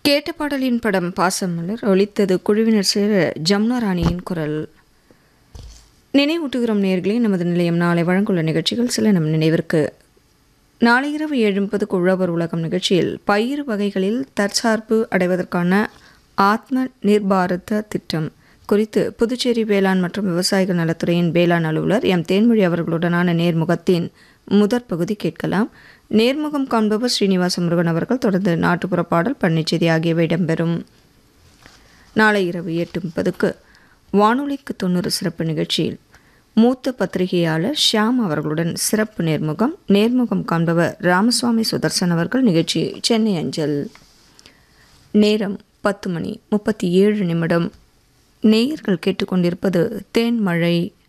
கேட்ட பாடலின் படம் பாசமலர் ஒலித்தது குழுவினர் சேர ஜமுனா ராணியின் குரல் நினைவூட்டுகிறோம் நேர்களே நமது நிலையம் நாளை வழங்குள்ள நிகழ்ச்சிகள் சில நம் நினைவிற்கு நாளை இரவு ஏழு முப்பதுக்கு உழவர் உலகம் நிகழ்ச்சியில் பயிர் வகைகளில் தற்சார்பு அடைவதற்கான ஆத்ம நிர்பாரத திட்டம் குறித்து புதுச்சேரி வேளாண் மற்றும் விவசாயிகள் நலத்துறையின் வேளாண் அலுவலர் எம் தேன்மொழி அவர்களுடனான நேர்முகத்தின் முதற் பகுதி கேட்கலாம் நேர்முகம் காண்பவர் ஸ்ரீனிவாச முருகன் அவர்கள் தொடர்ந்து நாட்டுப்புற பாடல் பன்னிச்செய்தி ஆகியவை இடம்பெறும் நாளை இரவு எட்டு முப்பதுக்கு வானொலிக்கு தொண்ணூறு சிறப்பு நிகழ்ச்சியில் மூத்த பத்திரிகையாளர் ஷியாம் அவர்களுடன் சிறப்பு நேர்முகம் நேர்முகம் காண்பவர் ராமசுவாமி சுதர்சன் அவர்கள் நிகழ்ச்சி சென்னை அஞ்சல் நேரம் பத்து மணி முப்பத்தி ஏழு நிமிடம் நேயர்கள் கேட்டுக்கொண்டிருப்பது தேன்மழை